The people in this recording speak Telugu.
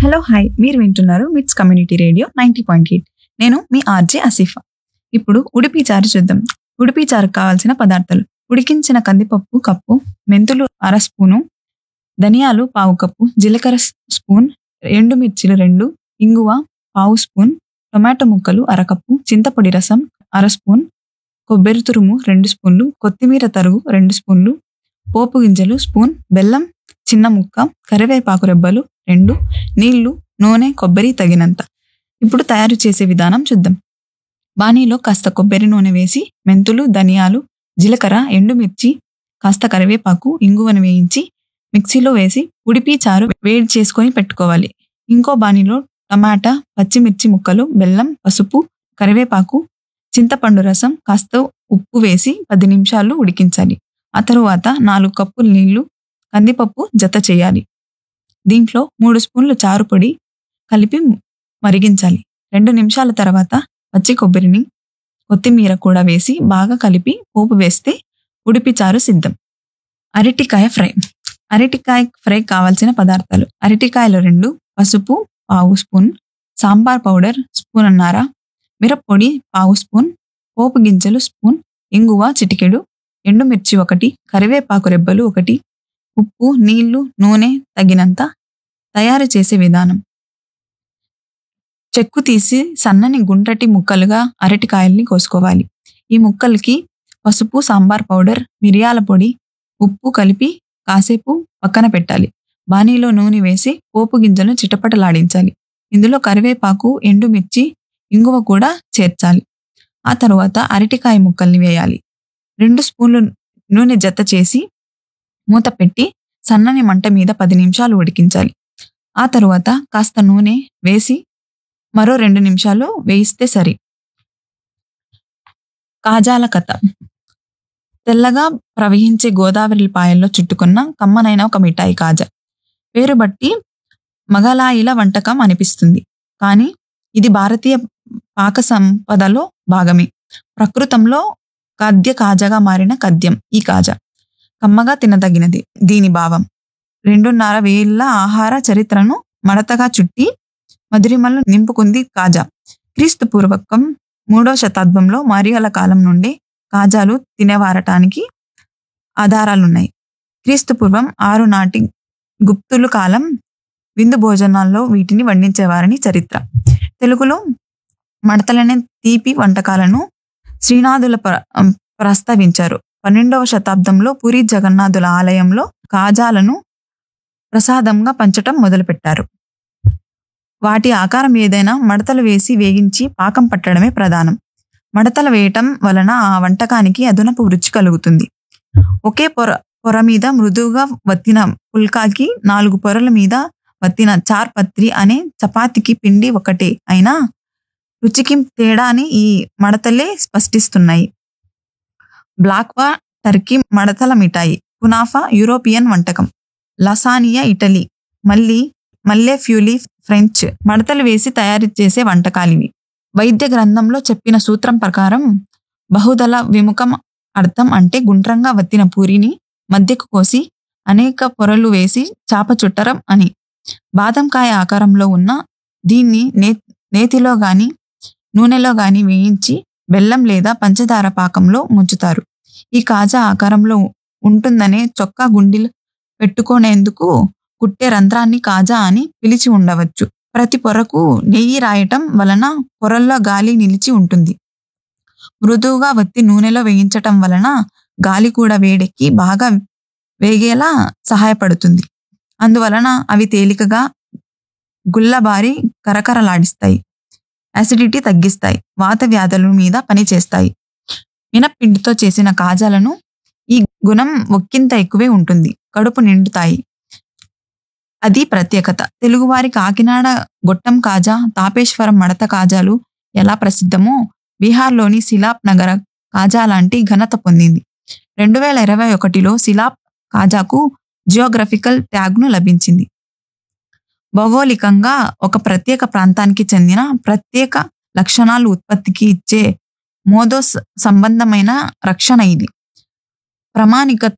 హలో హాయ్ మీరు వింటున్నారు MITS community radio ninety point eight నేను మీ ఆర్జే ఆసిఫా ఇప్పుడు ఉడిపి చారు చూద్దాం ఉడిపి చారుకు కావాల్సిన పదార్థాలు ఉడికించిన కందిపప్పు కప్పు మెంతులు అర స్పూను ధనియాలు పావు కప్పు జీలకర్ర స్- స్పూన్ ఎండుమిర్చిలు రెండు ఇంగువ పావు స్పూన్ టొమాటో ముక్కలు అరకప్పు చింతపొడి రసం అర స్పూన్ కొబ్బరి తురుము రెండు స్పూన్లు కొత్తిమీర తరుగు రెండు స్పూన్లు పోపు గింజలు స్పూన్ బెల్లం చిన్న ముక్క కరివేపాకు రెబ్బలు రెండు నీళ్లు నూనె కొబ్బరి తగినంత ఇప్పుడు తయారు చేసే విధానం చూద్దాం బాణీలో కాస్త కొబ్బరి నూనె వేసి మెంతులు ధనియాలు జీలకర్ర ఎండుమిర్చి కాస్త కరివేపాకు ఇంగువను వేయించి మిక్సీలో వేసి ఉడిపి చారు వేడి చేసుకొని పెట్టుకోవాలి ఇంకో బాణీలో టమాటా పచ్చిమిర్చి ముక్కలు బెల్లం పసుపు కరివేపాకు చింతపండు రసం కాస్త ఉప్పు వేసి పది నిమిషాలు ఉడికించాలి ఆ తరువాత నాలుగు కప్పులు నీళ్లు కందిపప్పు జత చేయాలి దీంట్లో మూడు స్పూన్లు చారు పొడి కలిపి మరిగించాలి రెండు నిమిషాల తర్వాత పచ్చి కొబ్బరిని కొత్తిమీర కూడా వేసి బాగా కలిపి పోపు వేస్తే ఉడిపి చారు సిద్ధం అరటికాయ ఫ్రై అరటికాయ ఫ్రై కావాల్సిన పదార్థాలు అరటికాయలు రెండు పసుపు పావు స్పూన్ సాంబార్ పౌడర్ స్పూన్నర మిరప్పొడి పావు స్పూన్ పోపు గింజలు స్పూన్ ఇంగువ చిటికెడు ఎండుమిర్చి ఒకటి కరివేపాకు రెబ్బలు ఒకటి ఉప్పు నీళ్లు నూనె తగినంత తయారు చేసే విధానం చెక్కు తీసి సన్నని గుండ్రటి ముక్కలుగా అరటికాయల్ని కోసుకోవాలి ఈ ముక్కలకి పసుపు సాంబార్ పౌడర్ మిరియాల పొడి ఉప్పు కలిపి కాసేపు పక్కన పెట్టాలి బాణీలో నూనె వేసి పోపు గింజలను చిటపటలాడించాలి ఇందులో కరివేపాకు ఎండుమిర్చి ఇంగువ కూడా చేర్చాలి ఆ తరువాత అరటికాయ ముక్కల్ని వేయాలి రెండు స్పూన్లు నూనె జత చేసి మూత పెట్టి సన్నని మంట మీద పది నిమిషాలు ఉడికించాలి ఆ తరువాత కాస్త నూనె వేసి మరో రెండు నిమిషాలు వేయిస్తే సరి కాజాల కథ తెల్లగా ప్రవహించే గోదావరి పాయల్లో చుట్టుకున్న కమ్మనైన ఒక మిఠాయి కాజా పేరు బట్టి మగలాయిల వంటకం అనిపిస్తుంది కానీ ఇది భారతీయ పాక సంపదలో భాగమే ప్రకృతంలో ఖాద్య కాజాగా మారిన ఖద్యం ఈ కాజా కమ్మగా తినదగినది దీని భావం రెండున్నర వేల ఆహార చరిత్రను మడతగా చుట్టి మధురిమలు నింపుకుంది కాజా క్రీస్తు పూర్వకం మూడవ శతాబ్దంలో మరియల కాలం నుండి కాజాలు తినేవారటానికి ఆధారాలున్నాయి క్రీస్తు పూర్వం ఆరు నాటి గుప్తులు కాలం విందు భోజనాల్లో వీటిని వండించేవారని చరిత్ర తెలుగులో మడతలనే తీపి వంటకాలను శ్రీనాథుల ప్ర- ప్రస్తావించారు పన్నెండవ శతాబ్దంలో పూరి జగన్నాథుల ఆలయంలో కాజాలను ప్రసాదంగా పంచటం మొదలుపెట్టారు వాటి ఆకారం ఏదైనా మడతలు వేసి వేగించి పాకం పట్టడమే ప్రధానం మడతలు వేయటం వలన ఆ వంటకానికి అదనపు రుచి కలుగుతుంది ఒకే పొర పొర మీద మృదువుగా వత్తిన పుల్కాకి నాలుగు పొరల మీద వత్తిన చార్ పత్రి అనే చపాతీకి పిండి ఒకటే అయినా రుచికి తేడాని ఈ మడతలే స్పష్టిస్తున్నాయి బ్లాక్వా టర్కీ మడతల మిఠాయి కునాఫా యూరోపియన్ వంటకం లసానియా ఇటలీ మళ్ళీ మల్లె ఫ్యూలీ ఫ్రెంచ్ మడతలు వేసి తయారు చేసే వంటకాలివి వైద్య గ్రంథంలో చెప్పిన సూత్రం ప్రకారం బహుదల విముఖం అర్థం అంటే గుండ్రంగా వత్తిన పూరిని మధ్యకు కోసి అనేక పొరలు వేసి చాప చుట్టరం అని బాదంకాయ ఆకారంలో ఉన్న దీన్ని నే నేతిలో గాని నూనెలో గాని వేయించి బెల్లం లేదా పంచదార పాకంలో ముంచుతారు ఈ కాజా ఆకారంలో ఉంటుందనే చొక్కా గుండిలు పెట్టుకునేందుకు కుట్టే రంధ్రాన్ని కాజా అని పిలిచి ఉండవచ్చు ప్రతి పొరకు నెయ్యి రాయటం వలన పొరల్లో గాలి నిలిచి ఉంటుంది మృదువుగా వత్తి నూనెలో వేయించటం వలన గాలి కూడా వేడెక్కి బాగా వేగేలా సహాయపడుతుంది అందువలన అవి తేలికగా గుల్లబారి కరకరలాడిస్తాయి అసిడిటీ తగ్గిస్తాయి వాత వ్యాధుల మీద పనిచేస్తాయి మినప్పిండితో చేసిన కాజాలను ఈ గుణం ఒక్కింత ఎక్కువే ఉంటుంది కడుపు నిండుతాయి అది ప్రత్యేకత తెలుగువారి కాకినాడ గొట్టం కాజా తాపేశ్వరం మడత కాజాలు ఎలా ప్రసిద్ధమో బీహార్లోని సిలాప్ నగర కాజా లాంటి ఘనత పొందింది రెండు వేల ఇరవై ఒకటిలో సిలాప్ కాజాకు జియోగ్రఫికల్ ట్యాగ్ను లభించింది భౌగోళికంగా ఒక ప్రత్యేక ప్రాంతానికి చెందిన ప్రత్యేక లక్షణాలు ఉత్పత్తికి ఇచ్చే మోదో స- సంబంధమైన రక్షణ ఇది ప్రామాణిక